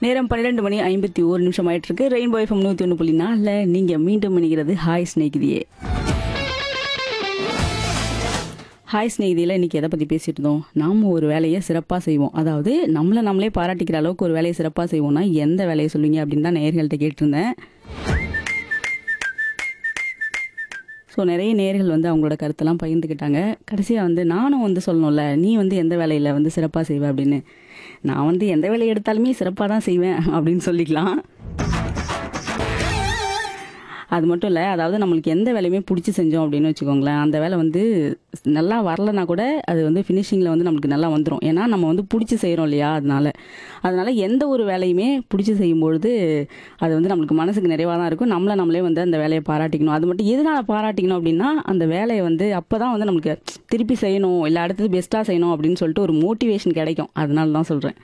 நேரம் பன்னிரெண்டு மணி ஐம்பத்தி ஒரு நிமிஷம் ஆயிட்டு இருக்கு ரெயின்போ எஃப்எம் நூத்தி ஒன்று புள்ளி நாலில் நீங்க மீண்டும் இணைகிறது ஹாய் ஸ்நேகிதியே ஹாய் ஸ்நேகிதியில் இன்னைக்கு எதை பற்றி பேசிட்டு இருந்தோம் நாம ஒரு வேலையை சிறப்பாக செய்வோம் அதாவது நம்மளை நம்மளே பாராட்டிக்கிற அளவுக்கு ஒரு வேலையை சிறப்பாக செய்வோம்னா எந்த வேலையை சொல்லுவீங்க அப்படின்னு தான் நேயர்கள்ட்ட கேட்டிருந்தேன் ஸோ நிறைய நேயர்கள் வந்து அவங்களோட கருத்தெல்லாம் பகிர்ந்துக்கிட்டாங்க கடைசியாக வந்து நானும் வந்து சொல்லணும்ல நீ வந்து எந்த வேலையில் வந்து சிறப்பாக செய்வ அப்படின்னு நான் வந்து எந்த வேலையை எடுத்தாலுமே சிறப்பாக தான் செய்வேன் அப்படின்னு சொல்லிக்கலாம் அது மட்டும் இல்லை அதாவது நம்மளுக்கு எந்த வேலையுமே பிடிச்சி செஞ்சோம் அப்படின்னு வச்சுக்கோங்களேன் அந்த வேலை வந்து நல்லா வரலனா கூட அது வந்து ஃபினிஷிங்கில் வந்து நம்மளுக்கு நல்லா வந்துடும் ஏன்னா நம்ம வந்து பிடிச்சி செய்கிறோம் இல்லையா அதனால அதனால எந்த ஒரு வேலையுமே பிடிச்சி செய்யும்பொழுது அது வந்து நம்மளுக்கு மனசுக்கு நிறைவாக தான் இருக்கும் நம்மளை நம்மளே வந்து அந்த வேலையை பாராட்டிக்கணும் அது மட்டும் எதனால் பாராட்டிக்கணும் அப்படின்னா அந்த வேலையை வந்து அப்போ தான் வந்து நம்மளுக்கு திருப்பி செய்யணும் இல்லை அடுத்தது பெஸ்ட்டாக செய்யணும் அப்படின்னு சொல்லிட்டு ஒரு மோட்டிவேஷன் கிடைக்கும் அதனால தான் சொல்கிறேன்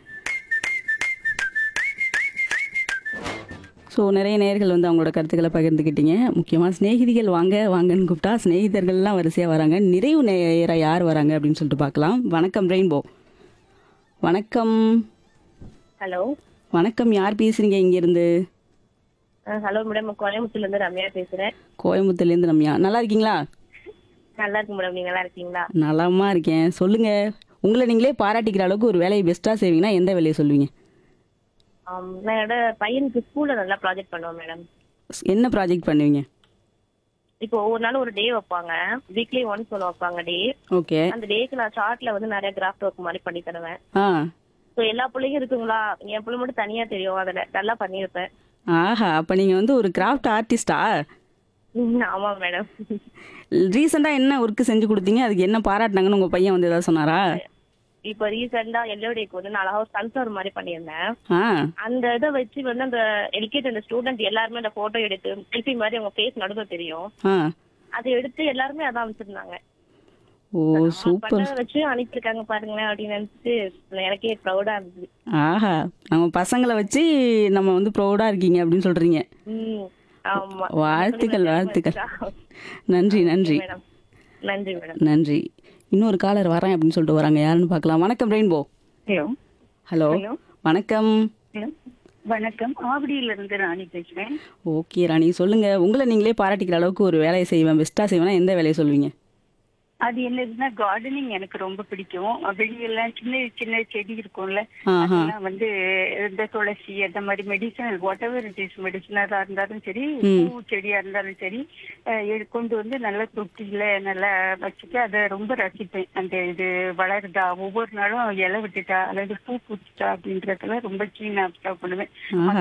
ஸோ நிறைய நேயர்கள் வந்து அவங்களோட கருத்துக்களை பகிர்ந்துக்கிட்டீங்க முக்கியமாக சிநேகிதிகள் வாங்க வாங்கன்னு கூப்பிட்டா சிநேகிதர்கள்லாம் வரிசையாக வராங்க நிறைவு நேர யார் வராங்க அப்படின்னு சொல்லிட்டு பார்க்கலாம் வணக்கம் ரெயின்போ வணக்கம் ஹலோ வணக்கம் யார் பேசுறீங்க இங்கேருந்து ஹலோ மேடம் கோயம்புத்தூர்ல இருந்து ரம்யா பேசுறேன் கோயம்புத்தூர்லேருந்து ரம்யா நல்லா இருக்கீங்களா நல்லா இருக்கு மேடம் நீங்க நல்லா இருக்கீங்களா நலமா இருக்கேன் சொல்லுங்க உங்களை நீங்களே பாராட்டிக்கிற அளவுக்கு ஒரு வேலையை பெஸ்ட்டாக செய்வீங்கன்னா எந்த வேலையை சொல்லுவீங்க ஆம், நான் என்னோட பையனுக்கு ஸ்கூல்ல நல்லா ப்ராஜெக்ட் பண்ணுவோம் மேடம் என்ன ப்ராஜெக்ட் பண்ணுவீங்க இப்போ ஒவ்வொரு நாள் ஒரு டே வைப்பாங்க வீக்லி ஒன்ஸ் ஒன்று வைப்பாங்க டே ஓகே அந்த டேக்கு நான் சார்ட்ல வந்து நிறைய கிராஃப்ட் ஒர்க் மாதிரி பண்ணி தருவேன் ஆ ஸோ எல்லா பிள்ளைங்க இருக்குங்களா என் பிள்ளை மட்டும் தனியா தெரியும் அதில் நல்லா பண்ணியிருப்பேன் ஆஹா அப்போ நீங்கள் வந்து ஒரு கிராஃப்ட் ஆர்டிஸ்டா ம், ஆமா மேடம் ரீசெண்டாக என்ன ஒர்க்கு செஞ்சு கொடுத்தீங்க அதுக்கு என்ன பாராட்டினாங்கன்னு உங்கள் பையன் வந்து ஏதாவது சொன்னாரா இப்போ ரீசெண்டா எல்லோ டேக்கு வந்து நான் அழகா சன்ஃபிளவர் மாதிரி பண்ணியிருந்தேன் ஆ அந்த இதை வச்சு வந்து அந்த எல்கேஜி அந்த ஸ்டூடெண்ட் எல்லாருமே அந்த போட்டோ எடுத்து செல்ஃபி மாதிரி அவங்க ஃபேஸ் நடுவில் தெரியும் ஆ அதை எடுத்து எல்லாருமே அதான் அமைச்சிருந்தாங்க ஓ சூப்பர் பண்ண வச்சு அனுப்பியிருக்காங்க பாருங்களேன் அப்படின்னு நினைச்சிட்டு எனக்கே ப்ரௌடா இருந்துச்சு ஆஹா நம்ம பசங்களை வச்சு நம்ம வந்து ப்ரௌடாக இருக்கீங்க அப்படின்னு சொல்கிறீங்க ம் ஆமா வாழ்த்துக்கள் வாழ்த்துக்கள் நன்றி நன்றி மேடம் நன்றி மேடம் நன்றி இன்னொரு காலர் வரேன் அப்படின்னு சொல்லிட்டு வராங்க யாருன்னு பார்க்கலாம் வணக்கம் ரெயின்போ ஹலோ ஹலோ ஹலோ. வணக்கம் ஹலோ வணக்கம் ஆவடியில இருந்து ராணி பேசுறேன் ஓகே ராணி சொல்லுங்க உங்களை நீங்களே பாராட்டிக்கிற அளவுக்கு ஒரு வேலையை செய்வேன் பெஸ்ட்டாக செய்வேன்னா எந்த வேலையை சொல்லுவீங்க அது என்னதுன்னா கார்டனிங் எனக்கு ரொம்ப பிடிக்கும் வெளியெல்லாம் சின்ன சின்ன செடி இருக்கும்ல ஆஹா அதெல்லாம் வந்து இந்த துளசி அந்த மாதிரி medicinal whatever it is மெடிசனலா இருந்தாலும் சரி ம். பூ செடியா இருந்தாலும் சரி அஹ், எடு- கொண்டு வந்து நல்ல தொட்டியில நல்லா வச்சுட்டு அதை ரொம்ப ரசிப்பேன் அந்த இது வளருதா ஒவ்வொரு நாளும் இலை விட்டுட்டா அல்லது பூ பூத்துட்டா அப்படின்றதெல்லாம் ரொம்ப கீனா அப்சர்வ் பண்ணுவேன் ஆஹா